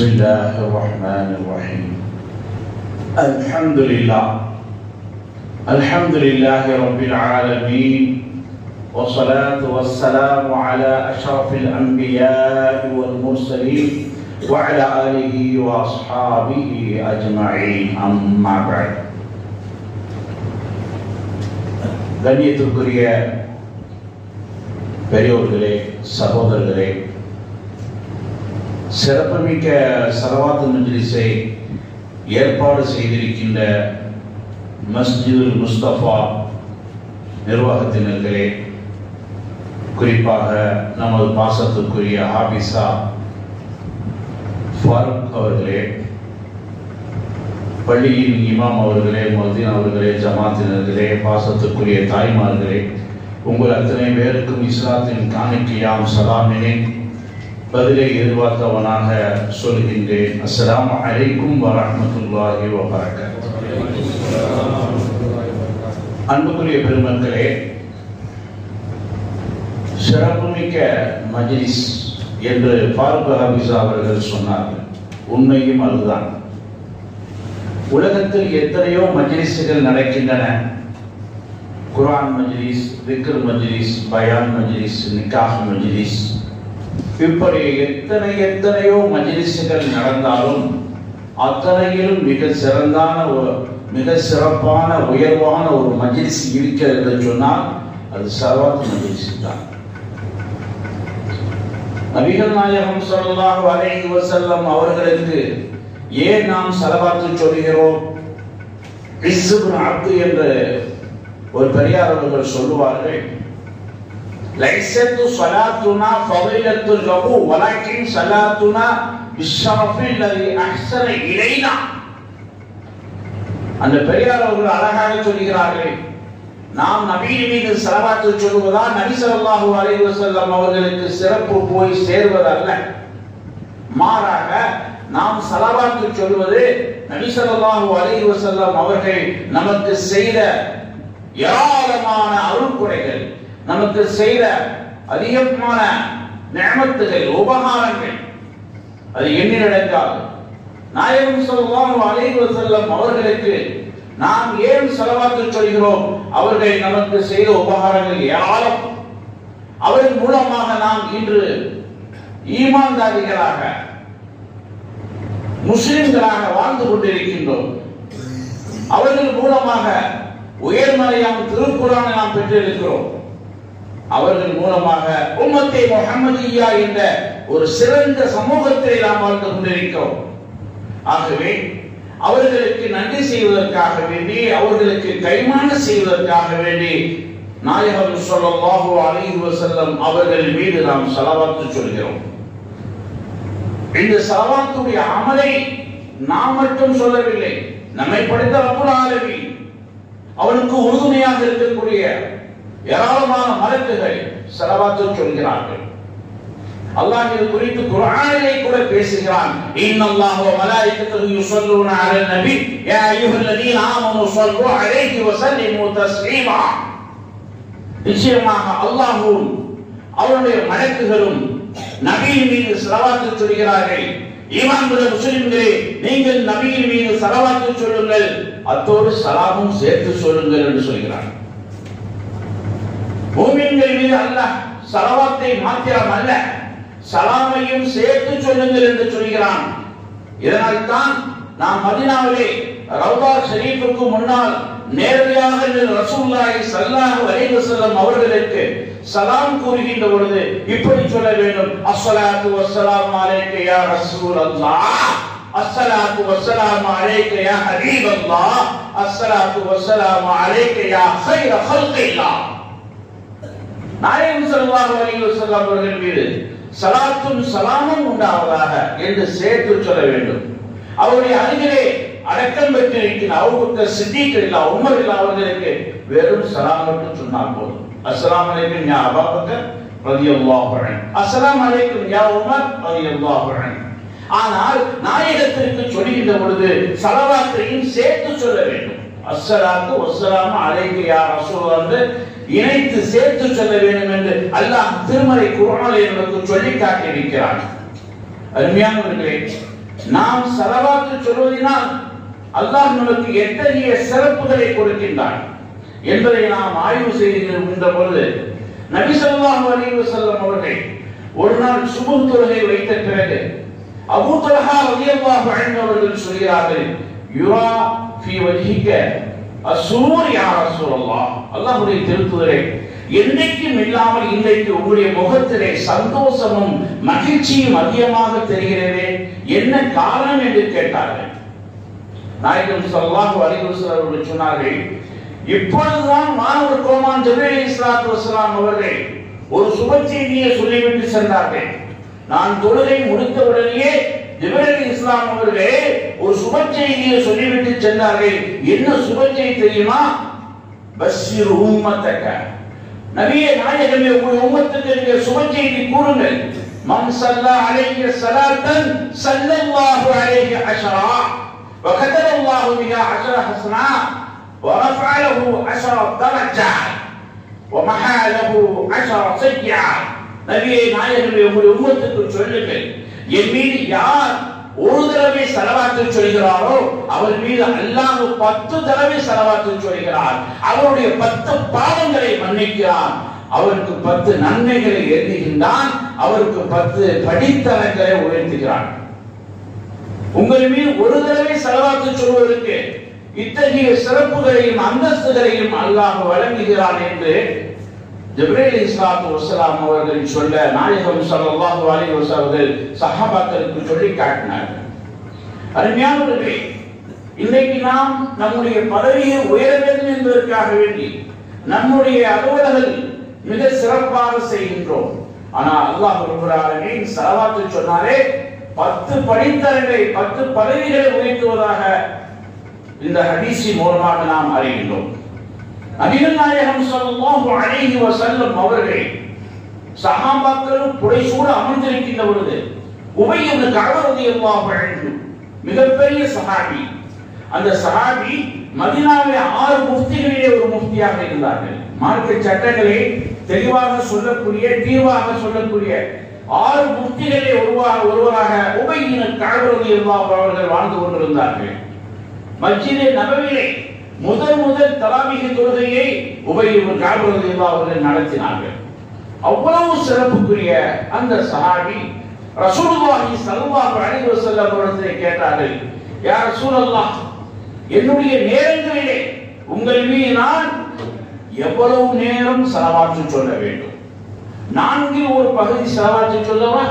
بسم الله الرحمن الرحيم الحمد لله الحمد لله رب العالمين والصلاة والسلام على أشرف الأنبياء والمرسلين وعلى آله وأصحابه أجمعين أما بعد கண்ணியத்திற்குரிய பெரியோர்களே சகோதரர்களே சிறப்புமிக்க சரவாத்து மஜ்லிஸை ஏற்பாடு செய்திருக்கின்ற மஸ்ஜிதுல் முஸ்தபா நிர்வாகத்தினர்களே குறிப்பாக நமது பாசத்துக்குரிய ஹாபிஸா ஃபாரூக் அவர்களே பள்ளியின் இமாம் அவர்களே மொதீன் அவர்களே ஜமாத்தினர்களே பாசத்துக்குரிய தாய்மார்களே உங்கள் அத்தனை பேருக்கும் இஸ்லாத்தின் காணிக்கையாம் சலாமினை பதிலை எதிர்பார்த்தவனாக சொல்கின்றேன் அஸ்ஸலாமு அலைக்கும் வரஹ்மத்துல்லாஹி வபரகாத்துஹு அன்புக்குரிய பெருமக்களே சிறப்புமிக்க மஜ்லிஸ் என்று ஃபாரூக் ஹபீஸா அவர்கள் சொன்னார்கள் உண்மையும் அதுதான் உலகத்தில் எத்தனையோ மஜ்லிஸுகள் நடக்கின்றன குர்ஆன் மஜ்லிஸ் விக்ர் மஜ்லிஸ் பயான் மஜ்லிஸ் நிக்காஹ் மஜ்லிஸ் இப்படி எத்தனை எத்தனையோ மஜ்லிஸுகள் நடந்தாலும் அத்தனையிலும் மிக சிறந்தான ஒரு மிக சிறப்பான உயர்வான ஒரு மஜ்லிஸ் இருக்கிறது என்று சொன்னால் அது சர்வாத் மஜ்லிஸ் தான் நபிகள் நாயகம் ஸல்லல்லாஹு அலைஹி வஸல்லம் அவர்களுக்கு ஏன் நாம் சலவாத்து சொல்கிறோம் இஸ்புன் அப்து என்று ஒரு பெரியார் அவர்கள் சொல்லுவார்கள் லைசத்து சலாத்துனா ஃபதிலத்து லஹு வலக்கின் சலாத்துனா பிஷ்ஷரஃபில் லதி அஹ்ஸன இலைனா அந்த பெரியார் அவர்கள் அழகாக சொல்கிறார்கள் நாம் நபியின் மீது சலவாத்து சொல்வதால் நபி ஸல்லல்லாஹு அலைஹி வஸல்லம் அவர்களுக்கு சிறப்பு போய் சேர்வதல்ல மாறாக நாம் சலவாத்து சொல்வது நபி ஸல்லல்லாஹு அலைஹி வஸல்லம் அவர்கள் நமக்கு செய்த ஏராளமான அருள்குறைகள் நமக்கு செய்த அதிகமான நியமத்துகள் உபகாரங்கள் அது எண்ணிலடங்காது நாயகம் ஸல்லல்லாஹு அலைஹி வஸல்லம் அவர்களுக்கு நாம் ஏன் செலவாத்து சொல்கிறோம் அவர்கள் நமக்கு செய்த உபகாரங்கள் ஏராளம் அவர்கள் மூலமாக நாம் இன்று ஈமான்தாரிகளாக முஸ்லிம்களாக வாழ்ந்து கொண்டிருக்கின்றோம் அவர்கள் மூலமாக உயர்மறையாம் திருக்குறானை நாம் பெற்றிருக்கிறோம் அவர்கள் மூலமாக உம்மத்தை முகமதியா என்ற ஒரு சிறந்த சமூகத்தை நாம் வாழ்ந்து கொண்டிருக்கிறோம் ஆகவே அவர்களுக்கு நன்றி செய்வதற்காக வேண்டி அவர்களுக்கு கைமான செய்வதற்காக வேண்டி நாயகம் ஸல்லல்லாஹு அலைஹி வஸல்லம் அவர்கள் மீது நாம் ஸலவாத்து சொல்கிறோம் இந்த ஸலவாத்துடைய அமலை நாம் மட்டும் சொல்லவில்லை நம்மை படைத்த ரப்புல் ஆலமீன் அவனுக்கு உறுதுணையாக இருக்கக்கூடிய ஏராளமான மலக்குகள் ஸலவாத்து சொல்கிறார்கள் அல்லாஹ் இது குறித்து குர்ஆனிலே கூட பேசுகிறான் இன்னல்லாஹு வ மலாயிகத்துஹு யுஸல்லூன அலன் நபி யா அய்யுஹல்லதீன ஆமனு ஸல்லு அலைஹி வ ஸல்லிமு தஸ்லீமா நிச்சயமாக அல்லாஹ்வும் அவருடைய மலக்குகளும் நபியின் மீது ஸலவாத்து சொல்கிறார்கள் ஈமான் கொண்ட முஸ்லிம்களே நீங்கள் நபியின் மீது ஸலவாத்து சொல்லுங்கள் அத்தோடு சலாமும் சேர்த்து சொல்லுங்கள் என்று சொல்கிறார் மூமின்கள் மீது அல்லாஹ் சலவாத்தை மாத்திரம் அல்ல சலாமையும் சேர்த்து சொல்லுங்கள் என்று சொல்கிறான் இதனால் தான் நாம் மதினாவிலே ரவுதா ஷரீஃபுக்கு முன்னால் நேரடியாக ரசூலுல்லாஹி ஸல்லல்லாஹு அலைஹி வஸல்லம் அவர்களுக்கு சலாம் கூறுகின்ற பொழுது இப்படி சொல்ல வேண்டும் அஸ்ஸலாத்து வஸ்ஸலாமு அலைக்க யா ரசூலல்லாஹ் அஸ்ஸலாத்து வஸ்ஸலாமு அலைக்க யா ஹபீபல்லாஹ் அஸ்ஸலாத்து வஸ்ஸலாமு அலைக்க யா கைர ஹல்கில்லாஹ் நாயகம் ஸல்லல்லாஹு அலைஹி வஸல்லம் அவர்கள் மீது சலாத்தும் சலாமும் உண்டாவதாக என்று சேர்த்து சொல்ல வேண்டும் அவருடைய அருகிலே அடக்கம் பெற்றிருக்கிற அவுபக்கர் சித்திக் இல்லா உமர் இல்லா அவர்களுக்கு வெறும் சலாம் மட்டும் சொன்னால் போதும் அஸ்ஸலாமு அலைக்கும் யா அபூபக்கர் ரலியல்லாஹு அன்ஹு அஸ்ஸலாமு அலைக்கும் யா உமர் ரலியல்லாஹு அன்ஹு ஆனால் நாயகத்திற்கு சொல்கின்ற பொழுது சலவாத்தையும் சேர்த்து சொல்ல வேண்டும் அஸ்ஸலாத்து வஸ்ஸலாமு அலைக்கு யா ரசூல் என்று இணைத்து சேர்த்து சொல்ல வேண்டும் என்று அல்லாஹ் திருமலை குர்ஆனில் நமக்கு சொல்லி காட்டியிருக்கிறான் அருமையானவர்களே நாம் சலவாத்து சொல்வதனால் அல்லாஹ் நமக்கு எத்தகைய சிறப்புகளை கொடுக்கின்றான் என்பதை நாம் ஆய்வு செய்கின்ற பொழுது நபி ஸல்லல்லாஹு அலைஹி வஸல்லம் அவர்கள் ஒரு நாள் சுபஹ் தொழுகை வைத்த பிறகு அபூ தல்ஹா ரலியல்லாஹு அன்ஹு அவர்கள் சொல்கிறார்கள் யுரா ஃபீ வஜ்ஹிக அஸ்ஸூர் யா ரசூலல்லாஹ் அல்லாஹ்வுடைய திருத்துதரே என்றைக்கும் இல்லாமல் இன்றைக்கு உங்களுடைய முகத்திலே சந்தோஷமும் மகிழ்ச்சியும் அதிகமாக தெரிகிறதே என்ன காரணம் என்று கேட்டார்கள் நாயகம் ஸல்லல்லாஹு அலைஹி வஸல்லம் அவர்கள் சொன்னார்கள் இப்பொழுதுதான் மாணவர் கோமான் ஜபீல் இஸ்லாத்து வசலாம் அவர்கள் ஒரு சுப செய்தியை சொல்லிவிட்டு சென்றார்கள் நான் தொழுகை முடித்த உடனேயே ஜிப்ரீல் இஸ்லாம் அவர்களே ஒரு சுப செய்தியை சொல்லிவிட்டு சென்றார்கள் என்ன சுப செய்தி தெரியுமா பஷீர் உம்மத்தக நபியே நாயகமே உங்கள் உம்மத்துக்கு நீங்க சுப செய்தி கூறுங்கள் மன் சல்லா அலைஹி ஸலாத்தன் ஸல்லல்லாஹு அலைஹி அஷரா وكتب الله بها عشر حسنات ورفع له عشر درجات ومحى له عشر سيئات நபியை நாயகமே உங்களுடைய உம்மத்துக்கு சொல்லுங்கள் என் மீது யார் ஒரு தடவை செலவாத்து சொல்கிறாரோ அவர் மீது அல்லாஹ் பத்து தடவை செலவாத்து சொல்கிறார் அவருடைய பத்து பாவங்களை மன்னிக்கிறான் அவருக்கு பத்து நன்மைகளை எழுதுகின்றான் அவருக்கு பத்து படித்தரங்களை உயர்த்துகிறான் உங்கள் மீது ஒரு தடவை செலவாத்து சொல்வதற்கு இத்தகைய சிறப்புகளையும் அந்தஸ்துகளையும் அல்லாஹ் வழங்குகிறான் என்று ஜிப்ரீல் இஸ்லாத்து வசலாம் அவர்கள் சொல்ல நாயகம் ஸல்லல்லாஹு அலைஹி வஸல்லம் அவர்கள் சஹாபாக்களுக்கு சொல்லி காட்டினார்கள் அருமையானவர்களே இன்றைக்கு நாம் நம்முடைய பதவியை உயர வேண்டும் என்பதற்காக வேண்டி நம்முடைய அலுவலர்கள் மிக சிறப்பாக செய்கின்றோம் ஆனால் அல்லாஹ் விரும்புகிறார்கள் சலவாத்து சொன்னாரே பத்து படித்தரங்களை பத்து பதவிகளை உயர்த்துவதாக இந்த ஹதீஸி மூலமாக நாம் அறிகின்றோம் நபிகள் நாயகம் ஸல்லல்லாஹு அலைஹி வஸல்லம் அவர்கள் சஹாபாக்களும் புடைசூட அமர்ந்திருக்கின்ற பொழுது உபை இப்னு கஅப் ரலியல்லாஹு அன்ஹு மிகப்பெரிய சஹாபி அந்த சஹாபி மதீனாவிலே ஆறு முஃப்திகளிலே ஒரு முஃப்தியாக இருந்தார்கள் மார்க்க சட்டங்களை தெளிவாக சொல்லக்கூடிய தீர்வாக சொல்லக்கூடிய ஆறு முஃப்திகளிலே ஒருவாக ஒருவராக உபை இப்னு கஅப் ரலியல்லாஹு அவர்கள் வாழ்ந்து கொண்டிருந்தார்கள் மஸ்ஜிதே நபவிலே முதல் முதல் தலாமிக தொழுகையை உபயோக காபரதி அவர்கள் நடத்தினார்கள் அவ்வளவு சிறப்புக்குரிய அந்த சஹாபி ரசூலுல்லாஹி ஸல்லல்லாஹு அலைஹி வஸல்லம் அவர்களை கேட்டார்கள் யா ரசூலல்லாஹ் என்னுடைய நேரங்களிலே உங்கள் மீது நான் எவ்வளவு நேரம் செலவாற்று சொல்ல வேண்டும் நான்கில் ஒரு பகுதி செலவாற்று சொல்லவா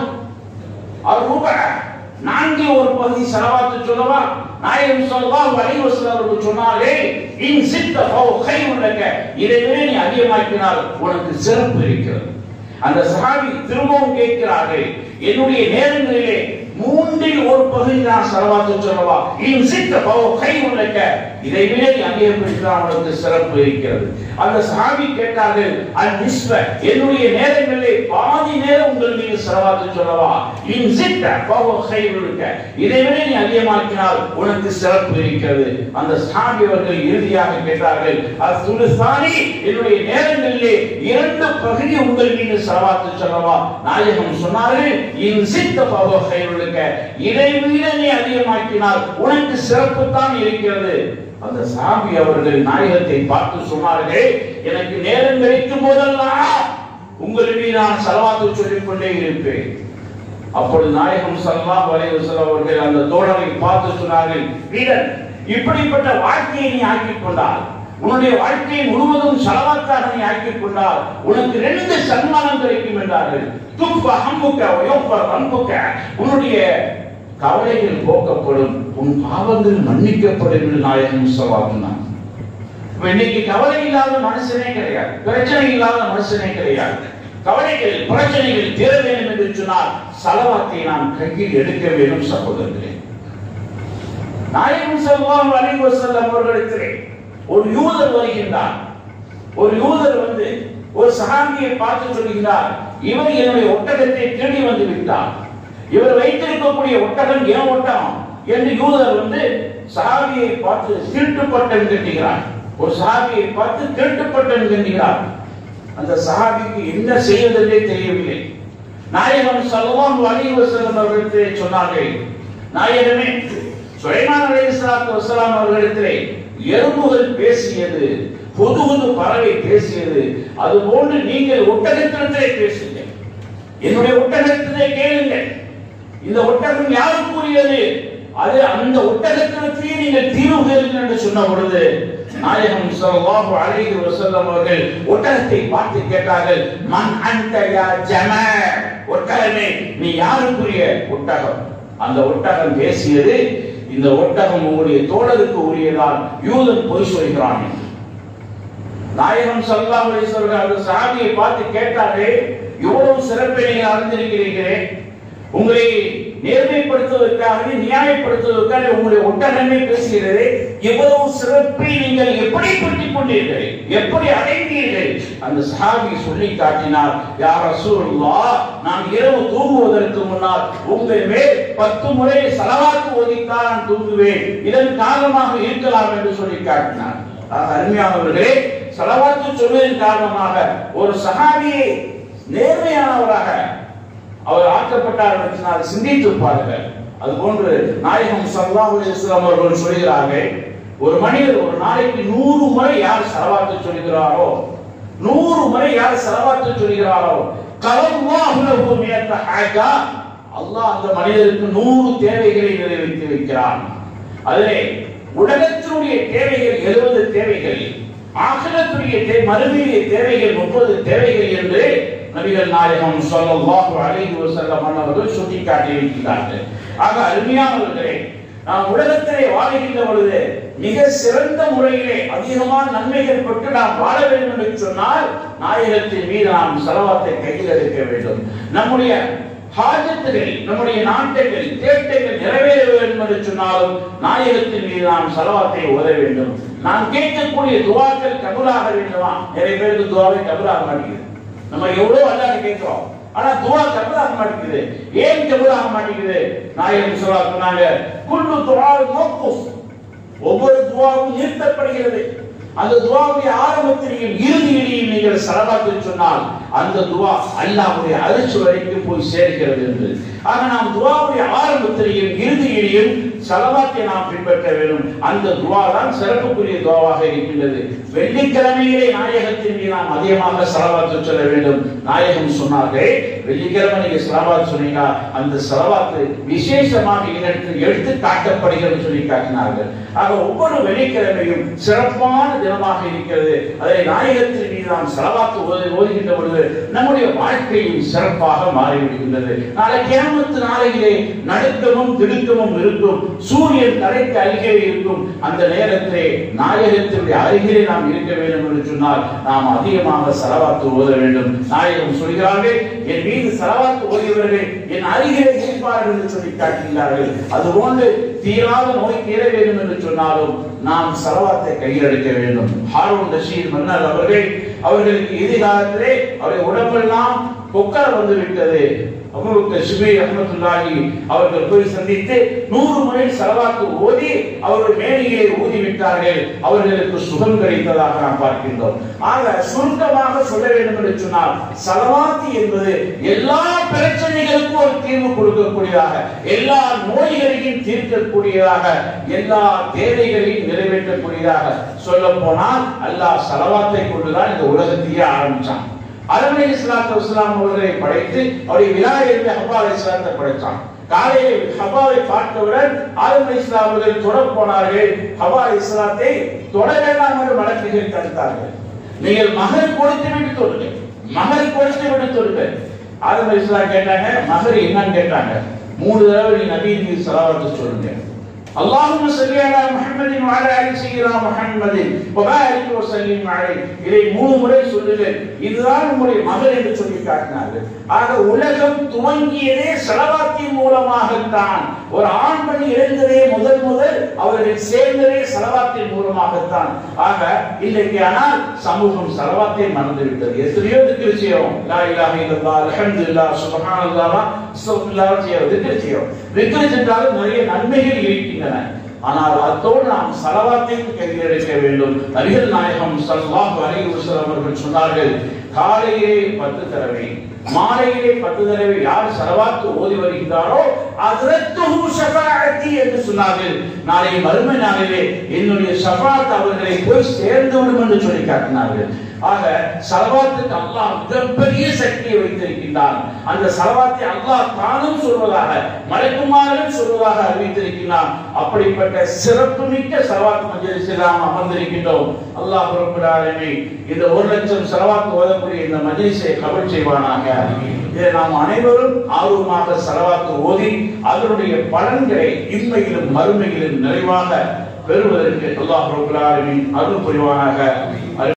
அவர் ரூபாய் நான்கில் ஒரு பகுதி செலவாத்து சொல்லவா நாயகம் ஸல்லல்லாஹு அலைஹி வஸல்லம் அவர்கள் சொன்னாலே இன் சித்த ஃபவ் கைருன் லக இதை விட நீ அதிகமாக்கினால் உனக்கு சிறப்பு இருக்கிறது அந்த சஹாபி திரும்பவும் கேட்கிறார்கள் என்னுடைய நேரங்களிலே மூன்றில் ஒரு பகுதி நான் செலவாத்து சொல்லவா இன் சித்த ஃபவ் கைருன் லக இதை விட நீ அதிகப்படுத்தினால் உனக்கு சிறப்பு இருக்கிறது அந்த சஹாபி கேட்டார்கள் அல் நிஸ்ப என்னுடைய நேரங்களிலே பாதி நேரம் உங்கள் மீது செலவாத்து சொல்லவா இன் சித்த ஃபவ் கைருன் லக இதை விட நீ அதிகமாக்கினால் உனக்கு சிறப்பு இருக்கிறது அந்த சஹாபி அவர்கள் இறுதியாக கேட்டார்கள் அது சுலுசானி என்னுடைய நேரங்களிலே இரண்டு பகுதி உங்கள் மீது செலவாத்து சொல்லவா நாயகம் சொன்னார்கள் இன் சித்த ஃபவ் கைருன் லக இதை விட நீ அதிகமாக்கினால் உனக்கு சிறப்பு தான் இருக்கிறது அந்த சாமி அவர்கள் நாயகத்தை பார்த்து சொன்னார்கள் எனக்கு நேரம் கிடைக்கும் போதெல்லாம் உங்கள் மீது நான் செலவாத்து சொல்லிக் கொண்டே இருப்பேன் அப்பொழுது நாயகம் ஸல்லல்லாஹு அலைஹி வஸல்லம் அவர்கள் அந்த தோழரை பார்த்து சொன்னார்கள் வீரன் இப்படிப்பட்ட வாழ்க்கையை நீ ஆக்கிக் கொண்டால் உன்னுடைய வாழ்க்கையை முழுவதும் செலவாத்தாக நீ ஆக்கிக் கொண்டால் உனக்கு ரெண்டு சன்மானம் கிடைக்கும் என்றார்கள் துப்ப ஹம்புக்க வயோப்ப பண்புக்க உன்னுடைய கவலைகள் போக்கப்படும் உன் பாவங்கள் மன்னிக்கப்படும் என்று நாயகம் சொல்லாதுனான் இன்னைக்கு கவலை இல்லாத மனுஷனே கிடையாது பிரச்சனை இல்லாத மனுஷனே கிடையாது கவலைகள் பிரச்சனைகள் தீர வேண்டும் என்று சொன்னால் சலவாத்தை நாம் கையில் எடுக்க வேண்டும் சகோதரர்களே நாயகம் ஸல்லல்லாஹு அலைஹி வஸல்லம் அவர்களிடத்திலே ஒரு யூதர் வருகின்றார் ஒரு யூதர் வந்து ஒரு சஹாபியை பார்த்து சொல்கிறார் இவர் என்னுடைய ஒட்டகத்தை திருடி வந்து விட்டார் இவர் வைத்திருக்கக்கூடிய ஒட்டகம் ஏன் ஒட்டகம் என்று யூதர் வந்து சஹாபியை பார்த்து திருட்டு பட்டம் கட்டுகிறார் ஒரு சஹாபியை பார்த்து திருட்டு பட்டம் கட்டுகிறார் அந்த சஹாபிக்கு என்ன செய்வதென்றே தெரியவில்லை நாயகம் ஸல்லல்லாஹு அலைஹி வஸல்லம் அவர்களுக்கு சொன்னார்கள் நாயகமே சுலைமான் அலைஹிஸ்ஸலாத்து வஸ்ஸலாம் அவர்களிடத்திலே எறும்புகள் பேசியது புது புது பறவை பேசியது அது போன்று நீங்கள் ஒட்டகத்திடத்திலே பேசுங்கள் என்னுடைய ஒட்டகத்திலே கேளுங்கள் இந்த ஒட்டகம் யாருக்குரியது அது அந்த ஒட்டகத்திடத்திலே நீங்கள் தீர்வு கேளுங்கள் என்று சொன்ன பொழுது நாயகம் ஸல்லல்லாஹு அலைஹி வஸல்லம் அவர்கள் ஒட்டகத்தை பார்த்து கேட்டார்கள் மன் அன்த யா ஜமா ஒட்டகமே நீ யாருக்குரிய ஒட்டகம் அந்த ஒட்டகம் பேசியது இந்த ஒட்டகம் உங்களுடைய தோழருக்கு உரியதால் யூதன் பொய் சொல்கிறான் என்று. நாயகம் ஸல்லல்லாஹு அலைஹி வஸல்லம் அந்த சஹாபியை பார்த்து கேட்டாரே இவ்வளவு சிறப்பை நீங்கள் அறிந்திருக்கிறீர்களே உங்களை நேர்மைப்படுத்துவதற்காக நியாயப்படுத்துவதற்காக உங்களுடைய ஒட்டகமே பேசுகிறது இவ்வளவு சிறப்பை நீங்கள் எப்படி பெற்றுக் கொண்டீர்கள் எப்படி அடைந்தீர்கள் அந்த சஹாபி சொல்லி காட்டினார் யார் ரசூலுல்லாஹ் நான் இரவு தூங்குவதற்கு முன்னால் உங்கள் மேல் பத்து முறை சலவாத்து ஓதித்தான் நான் தூங்குவேன் இதன் காரணமாக இருக்கலாம் என்று சொல்லி காட்டினார் ஆக, அருமையானவர்களே சலவாத்து சொல்வதன் காரணமாக ஒரு சஹாபியை நேர்மையானவராக அவர் ஆக்கப்பட்டார் என்று சொன்னால் சிந்தித்து பாருங்கள் அதுபோன்று நாயகம் ஸல்லல்லாஹு அலைஹி வஸல்லம் அவர்கள் சொல்கிறார்கள் ஒரு மனிதர் ஒரு நாளைக்கு நூறு முறை யார் சலவாத்து சொல்கிறாரோ நூறு முறை யார் சலவாத்து சொல்கிறாரோ கலல்லாஹு லஹு மியத்த ஹாஜா அல்லாஹ் அந்த மனிதருக்கு நூறு தேவைகளை நிறைவேற்றி வைக்கிறான் அதிலே உலகத்தினுடைய தேவைகள் எழுபது தேவைகள் ஆகிரத்துடைய தே மறுமையுடைய தேவைகள் முப்பது தேவைகள் என்று நபிகள் நாயகம் ஸல்லல்லாஹு அலைஹி வஸல்லம் அவர்கள் சுட்டி காட்டியிருக்கிறார்கள் ஆக அருமையானவர்களே நாம் உலகத்திலே வாழ்கின்ற பொழுது மிக சிறந்த முறையிலே அதிகமான நன்மைகள் பெற்று நாம் வாழ வேண்டும் என்று சொன்னால் நாயகத்தின் மீது நாம் செலவாத்தை கையில் எடுக்க வேண்டும் நம்முடைய ஹாஜத்துகள் நம்முடைய நாட்டைகள் தேட்டைகள் நிறைவேற வேண்டும் என்று சொன்னாலும் நாயகத்தின் மீது நாம் செலவாத்தை ஓத வேண்டும் நாம் கேட்கக்கூடிய துவாக்கள் கபூலாக வேண்டுமா நிறைய பேருக்கு துவாவை கபூலாக மாட்டேங்குது நம்ம எவ்வளவு அல்லாஹ் கேட்கிறோம் ஆனா துவா கபூலாக மாட்டேங்குது ஏன் கபூலாக மாட்டேங்குது நாயகம் சொல்லா சொன்னாங்க குல்லு துவா மௌகூஃப் ஒவ்வொரு துவாவும் நிறுத்தப்படுகிறது அந்த துவாவுடைய ஆரம்பத்திலையும் இறுதியிலையும் நீங்கள் சலவாத்து சொன்னால் அந்த துவா அல்லாஹ்வுடைய அரிசி வரைக்கும் போய் சேர்கிறது என்று ஆக நாம் துவாவுடைய ஆரம்பத்திலையும் இறுதியிலையும் சலவாத்தை நாம் பின்பற்ற வேண்டும் அந்த துவா தான் சிறப்புக்குரிய துவாவாக இருக்கின்றது வெள்ளிக்கிழமையிலே நாயகத்தின் மீது நாம் அதிகமாக சலவாத்து சொல்ல வேண்டும் நாயகம் சொன்னார்கள் வெள்ளிக்கிழமை நீங்க சலவாத் சொன்னீங்க அந்த சலவாத்து விசேஷமாக இதற்கு எடுத்து காட்டப்படுகிறது சொல்லி காட்டினார்கள் ஆக ஒவ்வொரு வெள்ளிக்கிழமையும் சிறப்பான தினமாக இருக்கிறது அதை நாயகத்தின் மீது நாம் செலவாக்கு ஓதி ஓதுகின்ற பொழுது நம்முடைய வாழ்க்கையும் சிறப்பாக மாறிவிடுகின்றது நாளை கியாமத்து நாளையிலே நடுக்கமும் திடுக்கமும் இருக்கும் சூரியன் தலைக்கு அருகே இருக்கும் அந்த நேரத்திலே நாயகத்தினுடைய அருகிலே நாம் இருக்க வேண்டும் என்று சொன்னால் நாம் அதிகமாக செலவாத்து ஓத வேண்டும் நாயகம் சொல்கிறார்கள் என் மீது செலவாத்து ஓதியவர்கள் என் அருகிலே இருப்பார்கள் என்று சொல்லி காட்டுகிறார்கள் அதுபோன்று தீராத நோய் தீர வேண்டும் என்று சொன்னாலும் நாம் செலவாத்தை கையில் எடுக்க வேண்டும் ஹாரூன் ரஷீத் மன்னர் அவர்கள் அவர்களுக்கு எதிர்காலத்திலே அவருடைய உடம்பெல்லாம் கொக்கர வந்து விட்டது அவங்களுக்கு சுபை ரஹமத்துல்லாஹி அவர்கள் போய் சந்தித்து நூறு முறை செலவாக்கு ஓதி அவர்கள் மேனியை ஊதி விட்டார்கள் அவர்களுக்கு சுகம் கிடைத்ததாக நாம் பார்க்கின்றோம் ஆக சுருக்கமாக சொல்ல வேண்டும் என்று சொன்னால் செலவாத்து என்பது எல்லா பிரச்சனைகளுக்கும் ஒரு தீர்வு கொடுக்கக்கூடியதாக எல்லா நோய்களையும் தீர்க்கக்கூடியதாக எல்லா தேவைகளையும் நிறைவேற்றக்கூடியதாக சொல்ல போனால் அல்லாஹ் செலவாத்தை கொண்டுதான் இந்த உலகத்தையே ஆரம்பிச்சான் அரபி இஸ்லாத்து இஸ்லாம் அவர்களை படைத்து அவருடைய விழா இருந்த ஹப்பா அலி இஸ்லாத்தை படைத்தான் காலையில் ஹபாவை பார்த்தவுடன் ஆதம் அலி இஸ்லாம் அவர்கள் தொட போனார்கள் ஹபா அலி இஸ்லாத்தை தொட வேண்டாம் என்று வழக்குகள் தடுத்தார்கள் நீங்கள் மகர் கொடுத்து விட்டு தொடுங்க மகர் கொடுத்து விட்டு தொடுங்க ஆதம் அலி இஸ்லாம் கேட்டாங்க மகர் என்னன்னு கேட்டாங்க மூணு தடவை நீ நபீன் மீது சலாவத்து சொல்லுங்க اللهم صل على محمد وعلى ال سيدنا محمد وبارك وسلم عليه இதை மூணு முறை சொல்லுங்கள் இதுதான் உங்களுடைய மகள் என்று சொல்லி காட்டினார்கள் ஆக உலகம் துவங்கியதே செலவாத்தின் மூலமாகத்தான் ஒரு ஆண் பெண் இழந்ததே முதல் முதல் அவர்கள் சேர்ந்ததே செலவாத்தின் மூலமாகத்தான் ஆக இன்றைக்கு ஆனால் சமூகம் செலவாத்தை மறந்து விட்டது எத்தனையோ திக்கிரி செய்யறோம் லா இலாஹ இல்லல்லாஹ் அல்ஹம்துலில்லாஹ் சுப்ஹானல்லாஹ் அஸ்தக்ஃபிருல்லாஹ் செய்யறோம் திக்கிரி செய்யறோம் திக்கிரி சென்றாலும் நிறைய நன்மைகள் இருக்கின்றன ஆனால் அத்தோடு நாம் சலவாத்தையும் கையில் எடுக்க வேண்டும் நபிகள் நாயகம் ஸல்லல்லாஹு அலைஹி வஸல்லம் அவர்கள் சொன்னார்கள் காலையிலே பத்து தடவை மாலையிலே பத்து தடவை யார் சலவாத்து ஓதி வருகின்றாரோ அதரத்துஹு ஷஃபாஅத்தி என்று சொன்னார்கள் நாளை மறுமை நாளிலே என்னுடைய ஷஃபாத் அவர்களை போய் சேர்ந்து விடும் என்று சொல்லி காட்டினார்கள் ஆக சலவாத்துக்கு அல்லாஹ் மிகப்பெரிய சக்தியை வைத்திருக்கின்றான் அந்த சலவாத்தை அல்லாஹ் தானும் சொல்வதாக மலக்குமாரும் சொல்வதாக அறிவித்திருக்கிறான் அப்படிப்பட்ட சிறப்புமிக்க சலவாத் மஜ்லிஸில் நாம் அமர்ந்திருக்கின்றோம் அல்லாஹ் ரப்பல் ஆலமீன் இந்த ஒரு லட்சம் சலவாத் ஓதக்கூடிய இந்த மஜ்லிஸை கபல் செய்வானாக இதை நாம் அனைவரும் ஆர்வமாக சலவாத்து ஓதி அதனுடைய பலன்களை இன்மையிலும் மறுமையிலும் நிறைவாக பெறுவதற்கு அல்லாஹ் ரப்பல் ஆலமீன் அருள் புரிவானாக